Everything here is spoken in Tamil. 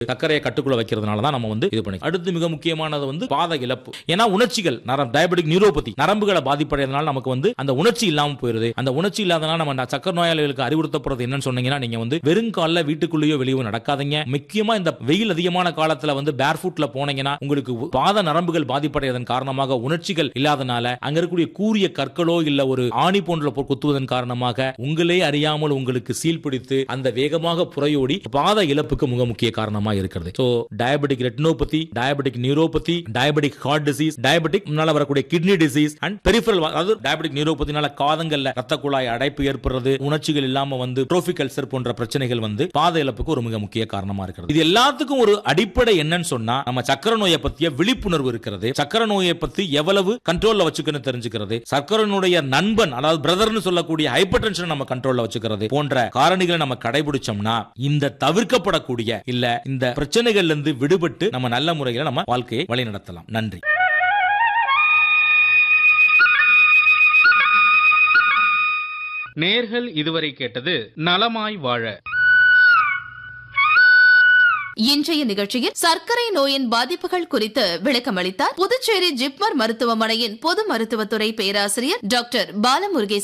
சர்க்கரையை கட்டுக்குள்ள வைக்கிறதுனால தான் நம்ம வந்து இது பண்ணி அடுத்து மிக முக்கியமானது வந்து பாத இழப்பு ஏன்னா உணர்ச்சிகள் நரம் டயபெட்டிக் நியூரோபதி நரம்புகளை பாதிப்படைறதுனால நமக்கு வந்து அந்த உணர்ச்சி இல்லாம போயிருது அந்த உணர்ச்சி இல்லாதனால நம்ம ந- சக்கரை நோயாளிகளுக்கு அறிவுறுத்தப்படுறது என்னன்னு சொன்னீங்கன்னா நீங்க வந்து வெறும் காலில் வீட்டுக்குள்ளேயோ வெளியோ நடக்காதீங்க முக்கியமா இந்த வெயில் அதிகமான காலத்துல வந்து பேர் ஃபுட்ல போனீங்கன்னா உங்களுக்கு உ- பாத நரம்புகள் பாதிப்படைவதன் காரணமாக உணர்ச்சிகள் இல்லாதனால அங்க இருக்கக்கூடிய கூரிய கற்களோ இல்ல ஒரு ஆணி போன்ற பொ- குத்துவதன் காரணமாக உங்களே அறியாமல் உங்களுக்கு சீல் பிடித்து அந்த வேகமாக புறையோடி பாத இழப்புக்கு மிக முக்கிய காரணமா இருக்கிறது so diabetic retinopathy diabetic neuropathy diabetic heart disease diabetic முன்னால வரக்கூடிய கிட்னி டிசீஸ் அண்ட் பெரிஃபரல் அதாவது டயபெட்டிக் நியூரோபதினால காதங்கள்ல ரத்த குழாய் அடைப்பு ஏற்படுறது உணர்ச்சிகள் இல்லாம வந்து ட்ரோபிக் அல்சர் போன்ற பிரச்சனைகள் வந்து பாத இழப்புக்கு ஒரு மிக முக்கிய காரணமா இருக்கிறது இது எல்லாத்துக்கும் ஒரு அடிப்படை என்னன்னு சொன்னா நம்ம சக்கரை நோயை பத்திய விழிப்புணர்வு இருக்கிறது சக்கரை நோயை பத்தி எவ்வளவு கண்ட்ரோல்ல வச்சுக்கணும் தெரிஞ்சுக்கிறது சக்கரனுடைய நண்பன் அதாவது பிரதர்னு சொல்லக்கூடிய ஹைப்பர் டென்ஷன் நம்ம கண்ட்ரோல்ல வச்சுக்கிறது போன்ற காரணிகளை நம்ம கடைபிடிச்சோம்னா இந்த தவிர்க்கப்படக்கூடிய இல்ல இந்த பிரச்சனைகள்ல இருந்து விடுபட்டு நம்ம நல்ல முறையில நம்ம வாழ்க்கையை வழிநடத்தலாம் நன்றி நேர்கள் இதுவரை கேட்டது நலமாய் வாழ இன்றைய நிகழ்ச்சியில் சர்க்கரை நோயின் பாதிப்புகள் குறித்து விளக்கமளித்தார் புதுச்சேரி ஜிப்மர் மருத்துவமனையின் பொது மருத்துவத்துறை பேராசிரியர் டாக்டர் பாலமுருகேசன்